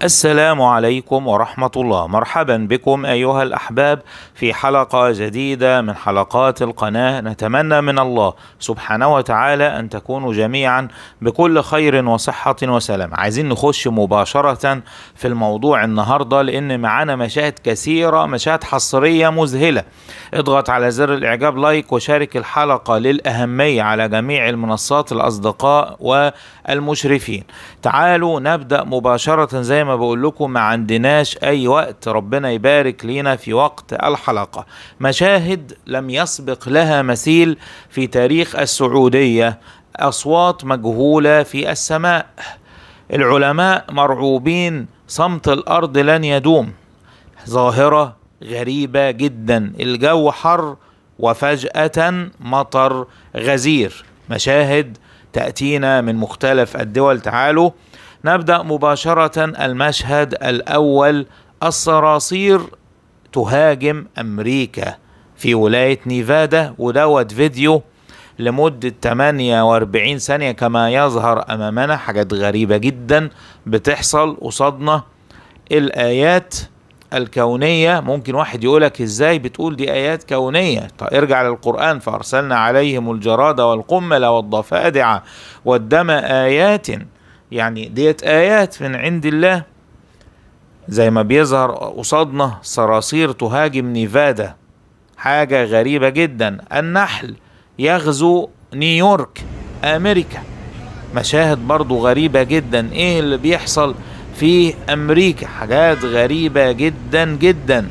السلام عليكم ورحمة الله مرحبا بكم أيها الأحباب في حلقة جديدة من حلقات القناة نتمنى من الله سبحانه وتعالى أن تكونوا جميعا بكل خير وصحة وسلام عايزين نخش مباشرة في الموضوع النهاردة لأن معانا مشاهد كثيرة مشاهد حصرية مذهلة اضغط على زر الإعجاب لايك وشارك الحلقة للأهمية على جميع المنصات الأصدقاء والمشرفين تعالوا نبدأ مباشرة زي ما بقول لكم ما عندناش اي وقت ربنا يبارك لينا في وقت الحلقة مشاهد لم يسبق لها مثيل في تاريخ السعودية اصوات مجهولة في السماء العلماء مرعوبين صمت الارض لن يدوم ظاهرة غريبة جدا الجو حر وفجأة مطر غزير مشاهد تأتينا من مختلف الدول تعالوا نبدأ مباشرة المشهد الأول الصراصير تهاجم أمريكا في ولاية نيفادا ودوت فيديو لمدة 48 ثانية كما يظهر أمامنا حاجات غريبة جدا بتحصل قصادنا الآيات الكونية ممكن واحد يقولك ازاي بتقول دي آيات كونية طيب ارجع للقرآن فأرسلنا عليهم الجراد والقمل والضفادع والدم آيات يعني ديت آيات من عند الله زي ما بيظهر قصادنا صراصير تهاجم نيفادا حاجة غريبة جدا النحل يغزو نيويورك أمريكا مشاهد برضو غريبة جدا ايه اللي بيحصل في أمريكا حاجات غريبة جدا جدا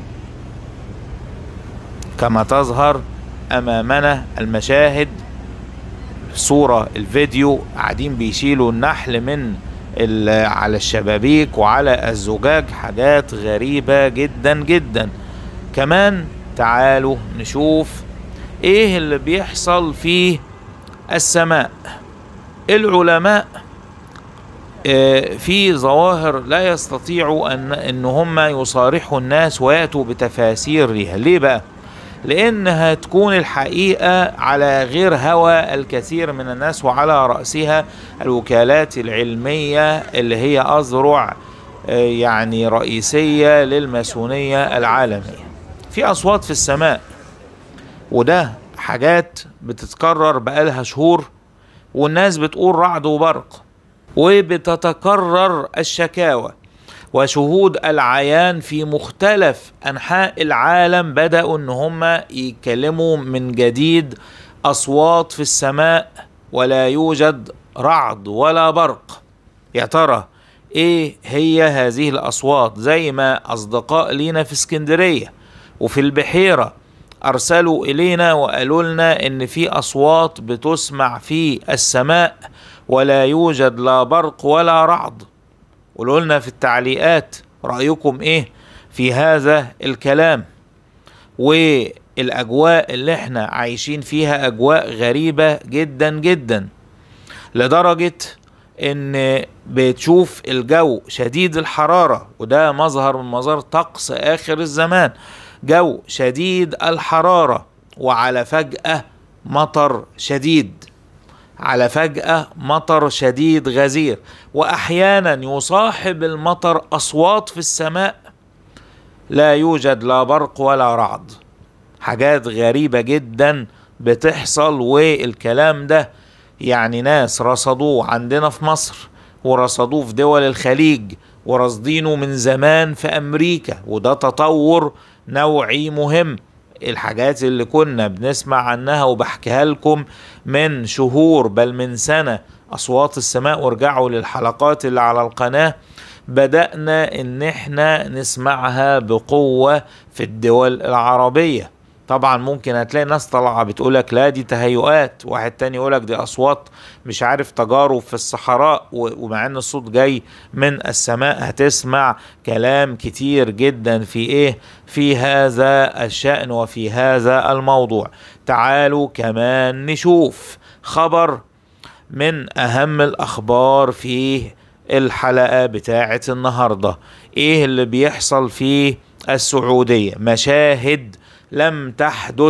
كما تظهر أمامنا المشاهد صورة الفيديو قاعدين بيشيلوا النحل من على الشبابيك وعلى الزجاج حاجات غريبة جدا جدا كمان تعالوا نشوف ايه اللي بيحصل في السماء العلماء في ظواهر لا يستطيعوا ان ان هم يصارحوا الناس وياتوا بتفاسير ليها ليه بقى لانها تكون الحقيقه على غير هوى الكثير من الناس وعلى راسها الوكالات العلميه اللي هي اذرع يعني رئيسيه للماسونيه العالميه في اصوات في السماء وده حاجات بتتكرر بقالها شهور والناس بتقول رعد وبرق وبتتكرر الشكاوى وشهود العيان في مختلف انحاء العالم بداوا ان هم يتكلموا من جديد اصوات في السماء ولا يوجد رعد ولا برق يا ترى ايه هي هذه الاصوات زي ما اصدقاء لينا في اسكندريه وفي البحيره ارسلوا الينا وقالوا لنا ان في اصوات بتسمع في السماء ولا يوجد لا برق ولا رعد قولوا لنا في التعليقات رأيكم ايه في هذا الكلام والاجواء اللي احنا عايشين فيها اجواء غريبة جدا جدا لدرجة ان بتشوف الجو شديد الحرارة وده مظهر من مظاهر طقس اخر الزمان جو شديد الحرارة وعلى فجأة مطر شديد على فجأة مطر شديد غزير وأحيانا يصاحب المطر أصوات في السماء لا يوجد لا برق ولا رعد حاجات غريبة جدا بتحصل والكلام ده يعني ناس رصدوه عندنا في مصر ورصدوه في دول الخليج ورصدينه من زمان في أمريكا وده تطور نوعي مهم الحاجات اللي كنا بنسمع عنها وبحكيها لكم من شهور بل من سنة أصوات السماء وارجعوا للحلقات اللي على القناة بدأنا إن احنا نسمعها بقوة في الدول العربية طبعا ممكن هتلاقي ناس طالعه بتقولك لا دي تهيؤات واحد تاني يقولك دي اصوات مش عارف تجارب في الصحراء ومع ان الصوت جاي من السماء هتسمع كلام كتير جدا في ايه في هذا الشأن وفي هذا الموضوع تعالوا كمان نشوف خبر من اهم الاخبار في الحلقة بتاعة النهاردة ايه اللي بيحصل في السعودية مشاهد لم تحدث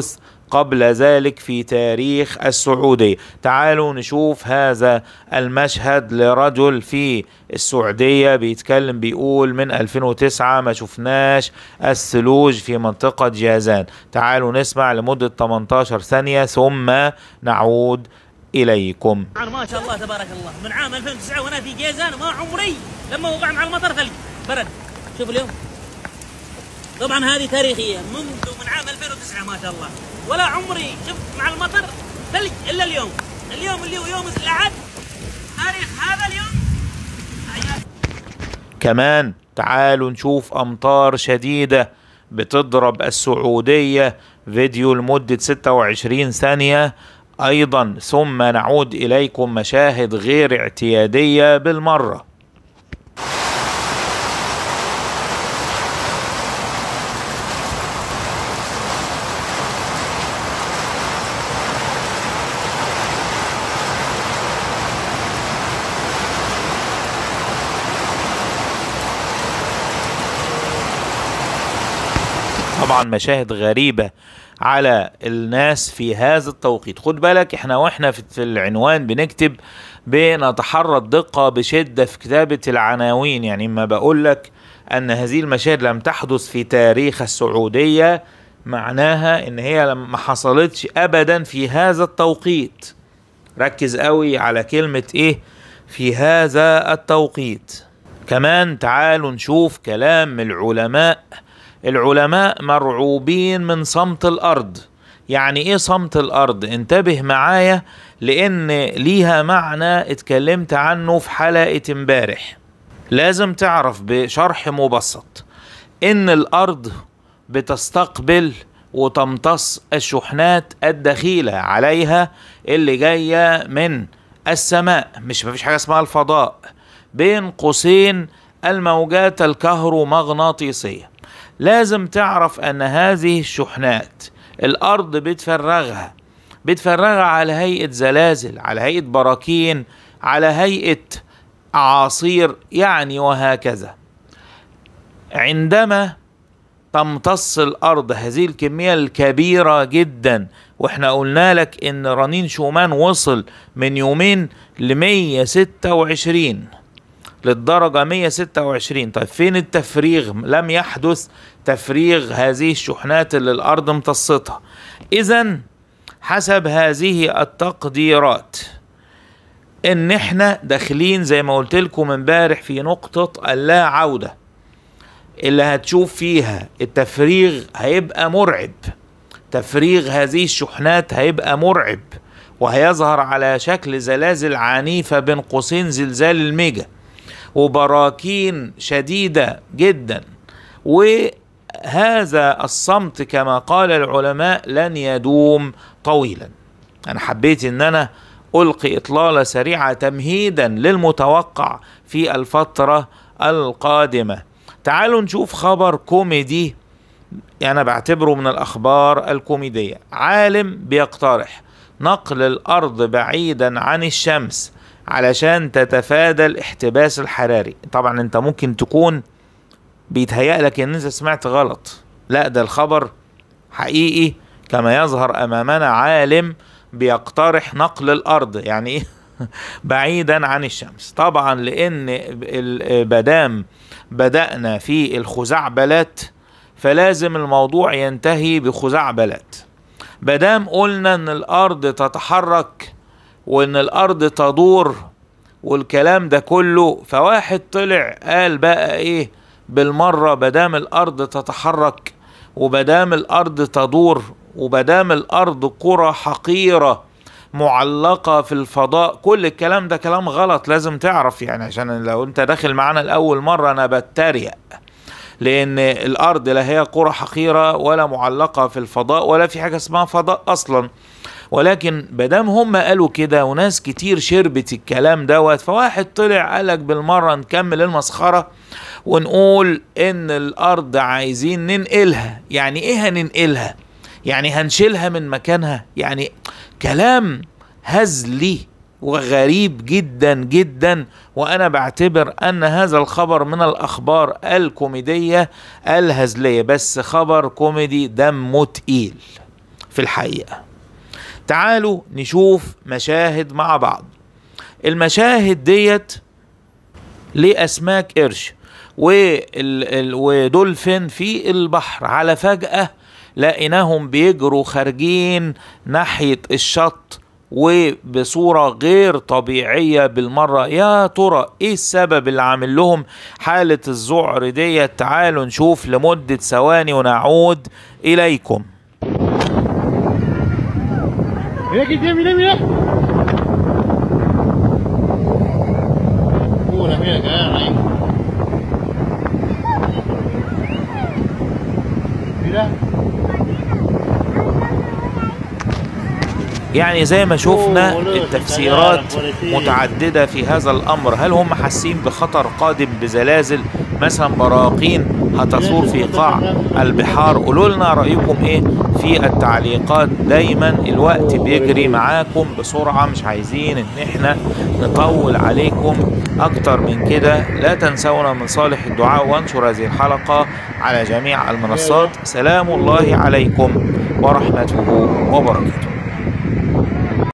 قبل ذلك في تاريخ السعودية تعالوا نشوف هذا المشهد لرجل في السعودية بيتكلم بيقول من 2009 ما شفناش الثلوج في منطقة جازان تعالوا نسمع لمدة 18 ثانية ثم نعود إليكم ما شاء الله تبارك الله من عام 2009 وأنا في جيزان ما عمري لما وقع مع المطر ثلج برد شوف اليوم طبعا هذه تاريخية منذ من عام 2009 ما شاء الله ولا عمري شفت مع المطر ثلج إلا اليوم اليوم اللي هو يوم الأحد تاريخ هذا اليوم كمان تعالوا نشوف أمطار شديدة بتضرب السعودية فيديو لمدة 26 ثانية أيضا ثم نعود إليكم مشاهد غير اعتيادية بالمرة طبعا مشاهد غريبة على الناس في هذا التوقيت خد بالك احنا واحنا في العنوان بنكتب بنتحرى الدقة بشدة في كتابة العناوين يعني ما بقول لك ان هذه المشاهد لم تحدث في تاريخ السعودية معناها ان هي ما حصلتش ابدا في هذا التوقيت ركز قوي على كلمة ايه في هذا التوقيت كمان تعالوا نشوف كلام العلماء العلماء مرعوبين من صمت الارض يعني ايه صمت الارض انتبه معايا لان ليها معنى اتكلمت عنه في حلقة امبارح لازم تعرف بشرح مبسط ان الارض بتستقبل وتمتص الشحنات الدخيلة عليها اللي جاية من السماء مش مفيش حاجة اسمها الفضاء بين قوسين الموجات الكهرومغناطيسية لازم تعرف ان هذه الشحنات الارض بتفرغها بتفرغها على هيئة زلازل على هيئة براكين على هيئة اعاصير يعني وهكذا عندما تمتص الارض هذه الكمية الكبيرة جدا واحنا قلنا لك ان رنين شومان وصل من يومين ل 126 للدرجة 126 طيب فين التفريغ لم يحدث تفريغ هذه الشحنات اللي الأرض امتصتها إذا حسب هذه التقديرات ان احنا داخلين زي ما قلت لكم امبارح في نقطة اللا عودة اللي هتشوف فيها التفريغ هيبقى مرعب تفريغ هذه الشحنات هيبقى مرعب وهيظهر على شكل زلازل عنيفة بين قوسين زلزال الميجا وبراكين شديدة جدا وهذا الصمت كما قال العلماء لن يدوم طويلا أنا حبيت أن أنا ألقي إطلالة سريعة تمهيدا للمتوقع في الفترة القادمة تعالوا نشوف خبر كوميدي أنا بعتبره من الأخبار الكوميدية عالم بيقترح نقل الأرض بعيدا عن الشمس علشان تتفادى الاحتباس الحراري طبعا انت ممكن تكون بيتهيأ لك ان انت سمعت غلط لا ده الخبر حقيقي كما يظهر امامنا عالم بيقترح نقل الارض يعني ايه بعيدا عن الشمس طبعا لان بدام بدأنا في الخزعبلات فلازم الموضوع ينتهي بخزعبلات بدام قلنا ان الارض تتحرك وان الارض تدور والكلام ده كله فواحد طلع قال بقى ايه بالمرة بدام الارض تتحرك وبدام الارض تدور وبدام الارض كرة حقيرة معلقة في الفضاء كل الكلام ده كلام غلط لازم تعرف يعني عشان لو انت داخل معانا الاول مرة انا بتريق لان الارض لا هي كرة حقيرة ولا معلقة في الفضاء ولا في حاجة اسمها فضاء اصلا ولكن بدام هم قالوا كده وناس كتير شربت الكلام دوت فواحد طلع قالك بالمرة نكمل المسخرة ونقول ان الارض عايزين ننقلها يعني ايه هننقلها يعني هنشيلها من مكانها يعني كلام هزلي وغريب جدا جدا وانا بعتبر ان هذا الخبر من الاخبار الكوميديه الهزليه بس خبر كوميدي دمه تقيل في الحقيقة تعالوا نشوف مشاهد مع بعض المشاهد ديت لأسماك قرش وال- ال- ودولفين في البحر على فجأة لقيناهم بيجروا خارجين ناحية الشط وبصورة غير طبيعية بالمرة يا ترى ايه السبب اللي عامل لهم حالة الذعر ديت تعالوا نشوف لمدة ثواني ونعود إليكم Mira que tiene, mira, mira. Uh, la mira que agarran ahí. Mira. يعني زي ما شفنا أوه، لا، التفسيرات تعرف ولا شيء. متعددة في هذا الأمر هل هم حاسين بخطر قادم بزلازل مثلا براقين هتثور في قاع البحار قولوا لنا رأيكم ايه في التعليقات دايما الوقت بيجري معاكم بسرعة مش عايزين ان احنا نطول عليكم اكتر من كده لا تنسونا من صالح الدعاء وانشر هذه الحلقة على جميع المنصات سلام الله عليكم ورحمته وبركاته